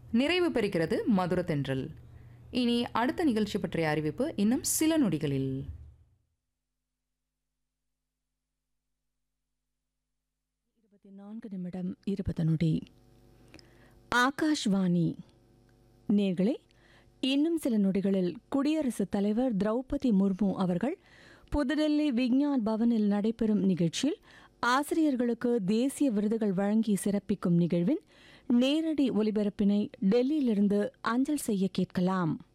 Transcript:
நிறைவு பெறுகிறது மதுர தென்றல் இனி அடுத்த நிகழ்ச்சி பற்றிய அறிவிப்பு இன்னும் சில நொடிகளில் இருபத்தி நான்கு நிமிடம் இருபது நொடி ஆகாஷ்வாணி நேர்களே இன்னும் சில நொடிகளில் குடியரசுத் தலைவர் திரௌபதி முர்மு அவர்கள் புதுடெல்லி விஞ்ஞான் பவனில் நடைபெறும் நிகழ்ச்சியில் ஆசிரியர்களுக்கு தேசிய விருதுகள் வழங்கி சிறப்பிக்கும் நிகழ்வின் நேரடி ஒலிபரப்பினை டெல்லியிலிருந்து அஞ்சல் செய்ய கேட்கலாம்